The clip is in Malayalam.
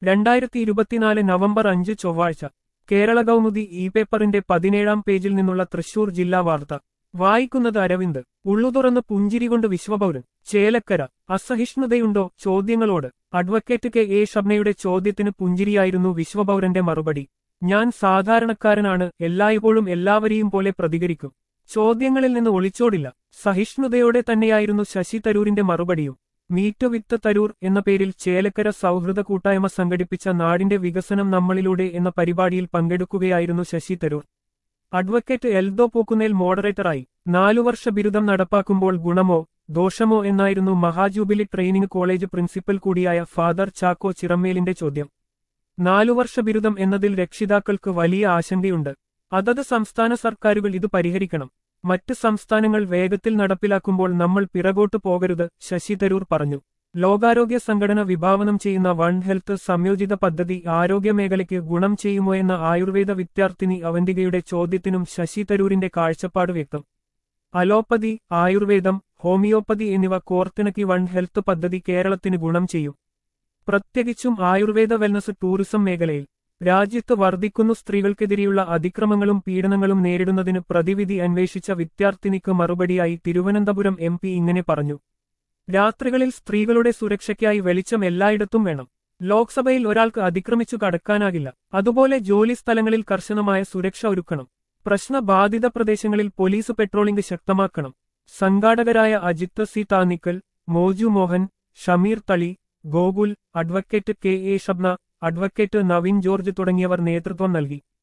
രണ്ടായിരത്തി ഇരുപത്തിനാല് നവംബർ അഞ്ച് ചൊവ്വാഴ്ച കേരള കൗമുദി ഇ പേപ്പറിന്റെ പതിനേഴാം പേജിൽ നിന്നുള്ള തൃശൂർ ജില്ലാ വാർത്ത വായിക്കുന്നത് അരവിന്ദ് ഉള്ളുതുറന്ന് പുഞ്ചിരികൊണ്ട് വിശ്വപൗരൻ ചേലക്കര അസഹിഷ്ണുതയുണ്ടോ ചോദ്യങ്ങളോട് അഡ്വക്കേറ്റ് കെ എ ഷബ്നയുടെ ചോദ്യത്തിന് പുഞ്ചിരിയായിരുന്നു വിശ്വപൗരന്റെ മറുപടി ഞാൻ സാധാരണക്കാരനാണ് എല്ലായ്പ്പോഴും എല്ലാവരെയും പോലെ പ്രതികരിക്കും ചോദ്യങ്ങളിൽ നിന്ന് ഒളിച്ചോടില്ല സഹിഷ്ണുതയോടെ തന്നെയായിരുന്നു ശശി തരൂരിന്റെ മറുപടിയും മീറ്റ് വിത്ത് തരൂർ എന്ന പേരിൽ ചേലക്കര സൗഹൃദ കൂട്ടായ്മ സംഘടിപ്പിച്ച നാടിന്റെ വികസനം നമ്മളിലൂടെ എന്ന പരിപാടിയിൽ പങ്കെടുക്കുകയായിരുന്നു ശശി തരൂർ അഡ്വക്കേറ്റ് എൽദോ പൂക്കുന്നേൽ മോഡറേറ്ററായി നാലു വർഷ ബിരുദം നടപ്പാക്കുമ്പോൾ ഗുണമോ ദോഷമോ എന്നായിരുന്നു മഹാജൂബിലി ട്രെയിനിംഗ് കോളേജ് പ്രിൻസിപ്പൽ കൂടിയായ ഫാദർ ചാക്കോ ചിറമ്മേലിന്റെ ചോദ്യം നാലു വർഷ ബിരുദം എന്നതിൽ രക്ഷിതാക്കൾക്ക് വലിയ ആശങ്കയുണ്ട് അതത് സംസ്ഥാന സർക്കാരുകൾ ഇത് പരിഹരിക്കണം മറ്റ് സംസ്ഥാനങ്ങൾ വേഗത്തിൽ നടപ്പിലാക്കുമ്പോൾ നമ്മൾ പിറകോട്ടു പോകരുത് ശശി തരൂർ പറഞ്ഞു ലോകാരോഗ്യ സംഘടന വിഭാവനം ചെയ്യുന്ന വൺ ഹെൽത്ത് സംയോജിത പദ്ധതി ആരോഗ്യമേഖലയ്ക്ക് ഗുണം ചെയ്യുമോ എന്ന ആയുർവേദ വിദ്യാർത്ഥിനി അവന്തികയുടെ ചോദ്യത്തിനും ശശി തരൂരിന്റെ കാഴ്ചപ്പാട് വ്യക്തം അലോപ്പതി ആയുർവേദം ഹോമിയോപ്പതി എന്നിവ കോർത്തിണക്കി വൺ ഹെൽത്ത് പദ്ധതി കേരളത്തിന് ഗുണം ചെയ്യും പ്രത്യേകിച്ചും ആയുർവേദ വെൽനസ് ടൂറിസം മേഖലയിൽ രാജ്യത്ത് വർദ്ധിക്കുന്നു സ്ത്രീകൾക്കെതിരെയുള്ള അതിക്രമങ്ങളും പീഡനങ്ങളും നേരിടുന്നതിന് പ്രതിവിധി അന്വേഷിച്ച വിദ്യാർത്ഥിനിക്ക് മറുപടിയായി തിരുവനന്തപുരം എം ഇങ്ങനെ പറഞ്ഞു രാത്രികളിൽ സ്ത്രീകളുടെ സുരക്ഷയ്ക്കായി വെളിച്ചം എല്ലായിടത്തും വേണം ലോക്സഭയിൽ ഒരാൾക്ക് അതിക്രമിച്ചു കടക്കാനാകില്ല അതുപോലെ ജോലി സ്ഥലങ്ങളിൽ കർശനമായ സുരക്ഷ ഒരുക്കണം പ്രശ്നബാധിത പ്രദേശങ്ങളിൽ പോലീസ് പെട്രോളിംഗ് ശക്തമാക്കണം സംഘാടകരായ Ajith C Thanikkal Moju Mohan Shameer Thali Gokul advocate K A Shabna advocate Naveen George തുടങ്ങിയവർ നേതൃത്വം നൽകി